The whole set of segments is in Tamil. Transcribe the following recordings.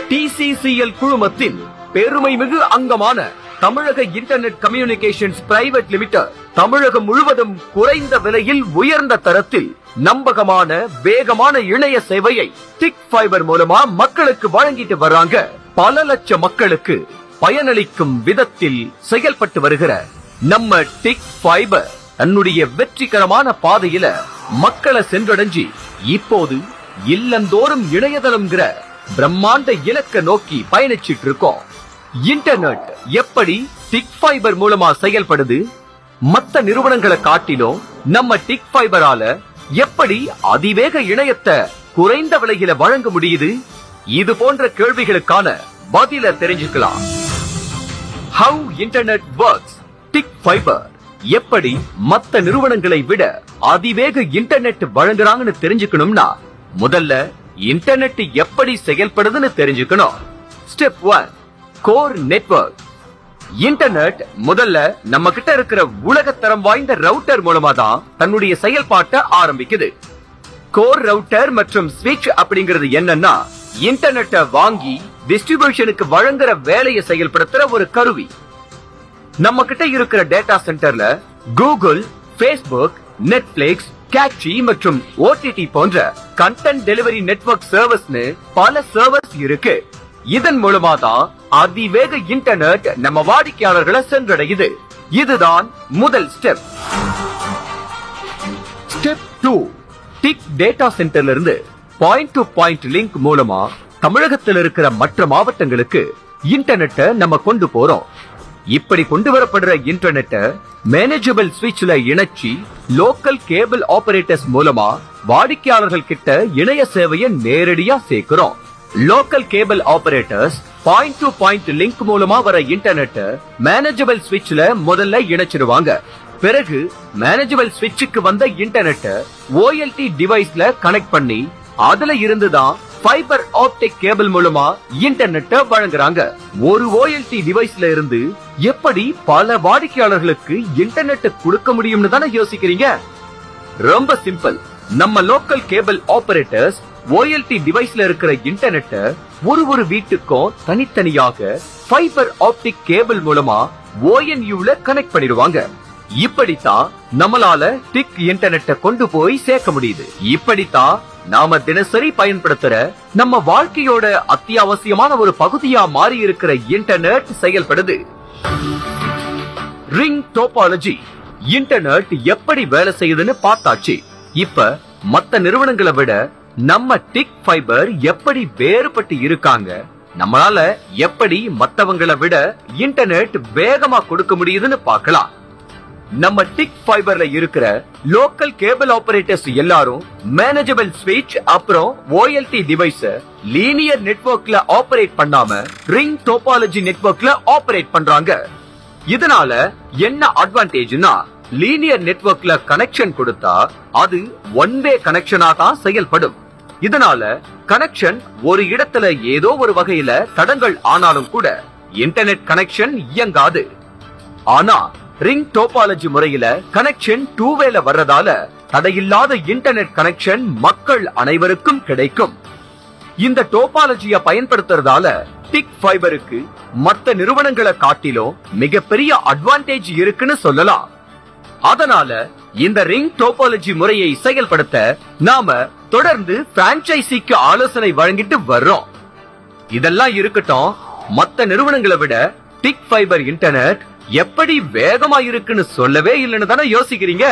டிசிசிஎல் குழுமத்தின் பெருமைமிகு அங்கமான தமிழக internet communications private limited Tamilagam முழுவதும் குறைந்த விலையில் உயர்ந்த தரத்தில் நம்பகமான வேகமான இணைய சேவையை டிக் ஃபைபர் மூலமா மக்களுக்கு வழங்கிட்டு வர்றாங்க பல லட்சம் மக்களுக்கு பயனளிக்கும் விதத்தில் செயல்பட்டு வருகிற நம்ம டிக் ஃபைபர் தன்னுடைய வெற்றிகரமான பாதையில மக்களை சென்றடைஞ்சி இப்போது இல்லந்தோறும் இணையதளம்ங்கிற பிரம்மாண்ட இலக்க நோக்கி பயணிச்சிட்டு இருக்கோம் இன்டர்நெட் எப்படி டிக் ஃபைபர் மூலமா செயல்படுது மத்த நிறுவனங்களை காட்டிலும் நம்ம டிக் ஃபைபரால எப்படி அதிவேக இணையத்தை குறைந்த விலையில வழங்க முடியுது இது போன்ற கேள்விகளுக்கான பதில தெரிஞ்சுக்கலாம் how internet works TIC fibre எப்படி மத்த நிறுவனங்களை விட அதிவேக இன்டர்நெட் வழங்குறாங்கன்னு தெரிஞ்சுக்கணும்னா முதல்ல இன்டர்நெட் எப்படி செயல்படுதுன்னு தெரிஞ்சுக்கணும் step one core network internet முதல்ல நம்ம கிட்ட இருக்கிற உலகத்தரம் வாய்ந்த ரவுட்டர் மூலமா தான் தன்னுடைய செயல்பாட்டை ஆரம்பிக்குது கோர் ரவுட்டர் மற்றும் ஸ்விட்ச் அப்படிங்கிறது என்னன்னா இன்டர்நெட்டை வாங்கி டிஸ்ட்ரிபியூஷனுக்கு வழங்குற வேலையை செயல்படுத்துற ஒரு கருவி நம்ம கிட்ட இருக்கிற டேட்டா சென்டர்ல கூகுள் ஃபேஸ்புக் நெட்ஃபிளிக்ஸ் கேட்சி மற்றும் ஓடிடி போன்ற கண்டென்ட் டெலிவரி நெட்வொர்க் சர்வீஸ்னு பல சர்வர்ஸ் இருக்கு இதன் மூலமா தான் அதிவேக இன்டர்நெட் நம்ம வாடிக்கையாளர்களை சென்றடையுது இதுதான் முதல் step step two TIC data சென்டர்ல இருந்து பாயிண்ட் டு பாயிண்ட் லிங்க் மூலமா தமிழகத்தில் இருக்கிற மற்ற மாவட்டங்களுக்கு இன்டர்நெட்டை நம்ம கொண்டு போறோம் இப்படி கொண்டு வரப்படுற இன்டர்நெட்டை மேனேஜபிள் ஸ்விட்ச்ல இணைச்சி லோக்கல் கேபிள் ஆபரேட்டர்ஸ் மூலமா வாடிக்கையாளர்கள் கிட்ட இணைய சேவையை நேரடியா சேர்க்கிறோம் local cable operators point to point link மூலமா வர இன்டர்நெட்டை மேனேஜபிள் ஸ்விட்ச்ல முதல்ல இணைச்சிடுவாங்க பிறகு மேனேஜபிள் ஸ்விட்சுக்கு வந்த இன்டர்நெட்டை ஓஎல்டி டிவைஸ்ல கனெக்ட் பண்ணி அதுல இருந்து தான் ஃபைபர் ஆப்டிக் கேபிள் மூலமா இன்டர்நெட்டை வழங்குறாங்க ஒரு ஓஎல்டி டிவைஸ்ல இருந்து எப்படி பல வாடிக்கையாளர்களுக்கு இன்டர்நெட் கொடுக்க முடியும்னு தானே யோசிக்கிறீங்க ரொம்ப சிம்பிள் நம்ம லோக்கல் கேபிள் ஆபரேட்டர்ஸ் ஓஎல்டி டிவைஸ்ல இருக்கிற இன்டர்நெட்டை ஒரு ஒரு வீட்டுக்கும் தனித்தனியாக ஃபைபர் ஆப்டிக் கேபிள் மூலமா ஓஎன்யூல கனெக்ட் பண்ணிடுவாங்க இப்படித்தான் நம்மளால டிக் இன்டர்நெட்டை கொண்டு போய் சேர்க்க முடியுது இப்படித்தான் நாம தினசரி பயன்படுத்துற நம்ம வாழ்க்கையோட அத்தியாவசியமான ஒரு பகுதியா மாறி இருக்கிற இன்டர்நெட் செயல்படுது ரிங் டோபாலஜி இன்டர்நெட் எப்படி வேலை செய்யுதுன்னு பார்த்தாச்சு இப்ப மத்த நிறுவனங்களை விட நம்ம டிக் ஃபைபர் எப்படி வேறுபட்டு இருக்காங்க நம்மளால எப்படி மத்தவங்களை விட இன்டர்நெட் வேகமா கொடுக்க முடியுதுன்னு பார்க்கலாம் நம்ம டிக் ஃபைபர்ல இருக்கிற லோக்கல் கேபிள் ஆபரேட்டர்ஸ் எல்லாரும் மேனேஜபிள் ஸ்விட்ச் அப்புறம் ஓஎல்டி டிவைஸ் லீனியர் நெட்வொர்க்ல ஆபரேட் பண்ணாம ரிங் டோபாலஜி நெட்வொர்க்ல ஆபரேட் பண்றாங்க இதனால என்ன அட்வான்டேஜ்னா லீனியர் நெட்வொர்க்ல கனெக்ஷன் கொடுத்தா அது ஒன் வே கனெக்ஷனா தான் செயல்படும் இதனால கனெக்ஷன் ஒரு இடத்துல ஏதோ ஒரு வகையில தடங்கள் ஆனாலும் கூட இன்டர்நெட் கனெக்ஷன் இயங்காது ஆனா ரிங் டோபாலஜி முறையில கனெக்ஷன் டூ வேல வர்றதால தடையில்லாத இன்டர்நெட் கனெக்ஷன் மக்கள் அனைவருக்கும் கிடைக்கும் இந்த டோபாலஜிய பயன்படுத்துறதால டிக் ஃபைபருக்கு மத்த நிறுவனங்களை காட்டிலும் மிகப்பெரிய அட்வான்டேஜ் இருக்குன்னு சொல்லலாம் அதனால இந்த ரிங் டோபாலஜி முறையை செயல்படுத்த நாம தொடர்ந்து பிரான்ச்சைசிக்கு ஆலோசனை வழங்கிட்டு வர்றோம் இதெல்லாம் இருக்கட்டும் மத்த நிறுவனங்களை விட டிக் ஃபைபர் இன்டர்நெட் எப்படி வேகமா இருக்குன்னு சொல்லவே இல்லைன்னு தானே யோசிக்கிறீங்க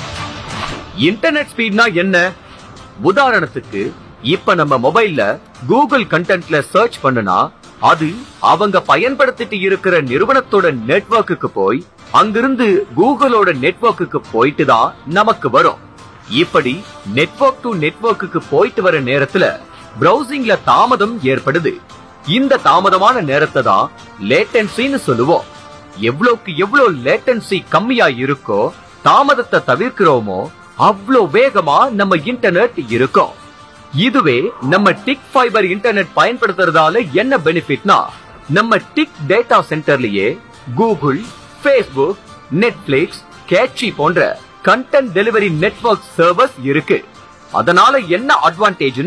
இன்டர்நெட் ஸ்பீட்னா என்ன உதாரணத்துக்கு இப்ப நம்ம மொபைல்ல கூகுள் கண்டென்ட்ல சர்ச் பண்ணுனா அது அவங்க பயன்படுத்திட்டு இருக்கிற நிறுவனத்தோட நெட்வொர்க்குக்கு போய் அங்கிருந்து கூகுளோட நெட்வொர்க்குக்கு போயிட்டு தான் நமக்கு வரும் இப்படி நெட்வொர்க் டு நெட்வொர்க்குக்கு போயிட்டு வர நேரத்துல பிரவுசிங்ல தாமதம் ஏற்படுது இந்த தாமதமான நேரத்தை தான் லேட்டன்சின்னு சொல்லுவோம் எவ்வளவுக்கு எவ்வளவு லேட்டன்சி கம்மியா இருக்கோ தாமதத்தை தவிர்க்கிறோமோ அவ்வளோ வேகமா நம்ம இன்டர்நெட் இருக்கும் இதுவே நம்ம டிக் ஃபைபர் இன்டர்நெட் பயன்படுத்துறதால என்ன பெனிஃபிட்னா நம்ம டிக் டேட்டா சென்டர்லயே கூகுள் ஃபேஸ்புக் நெட்ஃபிளிக்ஸ் கேட்சி போன்ற கண்டென்ட் டெலிவரி நெட்வொர்க் சர்வர்ஸ் இருக்கு அதனால என்ன அட்வான்டேஜ்னா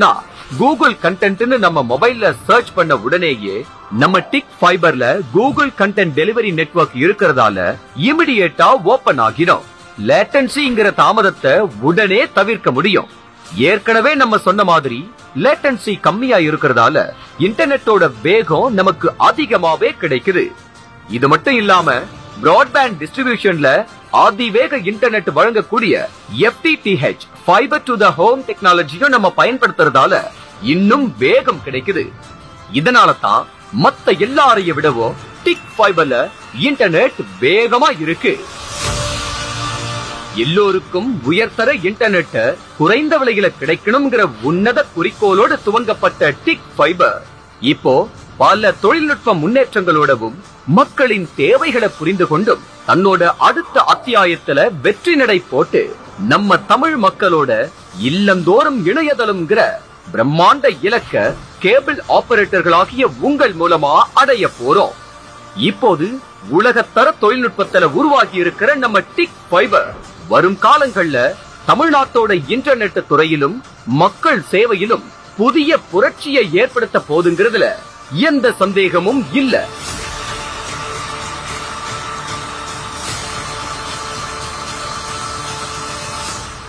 கூகுள் கண்டென்ட்னு நம்ம மொபைல்ல சர்ச் பண்ண உடனேயே நம்ம டிக் ஃபைபர்ல கூகுள் கண்டென்ட் டெலிவரி நெட்வொர்க் இருக்கிறதால இமிடியேட்டா ஓபன் ஆகிடும் லேட்டன்சிங்கிற தாமதத்தை உடனே தவிர்க்க முடியும் ஏற்கனவே நம்ம சொன்ன மாதிரி லேட்டன்சி கம்மியா இருக்கிறதால இன்டர்நெட்டோட வேகம் நமக்கு அதிகமாவே கிடைக்குது இது மட்டும் இல்லாம பிராட்பேண்ட் டிஸ்ட்ரிபியூஷன்ல அதிவேக இன்டர்நெட் வழங்கக்கூடிய FTTH fibre to the home டெக்னாலஜியும் நம்ம பயன்படுத்துறதால இன்னும் வேகம் கிடைக்குது இதனால தான் மத்த எல்லாரையும் விடவும் டிக் ஃபைபர்ல இன்டர்நெட் வேகமா இருக்கு எல்லோருக்கும் உயர்தர இன்டர்நெட் குறைந்த விலையில கிடைக்கணுங்கிற உன்னத குறிக்கோளோடு துவங்கப்பட்ட டிக் ஃபைபர் இப்போ பல தொழில்நுட்ப முன்னேற்றங்களோடவும் மக்களின் தேவைகளை புரிந்து கொண்டும் தன்னோட அடுத்த அத்தியாயத்துல வெற்றி நடை போட்டு நம்ம தமிழ் மக்களோட இல்லந்தோறும் இணையதளம்ங்கிற பிரம்மாண்ட இலக்க கேபிள் ஆபரேட்டர்களாகிய உங்கள் மூலமா அடைய போறோம் இப்போது உலகத்தர தொழில்நுட்பத்துல உருவாகி இருக்கிற நம்ம டிக் ஃபைபர் வரும் காலங்கள்ல தமிழ்நாட்டோட இன்டர்நெட் துறையிலும் மக்கள் சேவையிலும் புதிய புரட்சியை ஏற்படுத்த போதுங்கிறதுல எந்த சந்தேகமும் இல்ல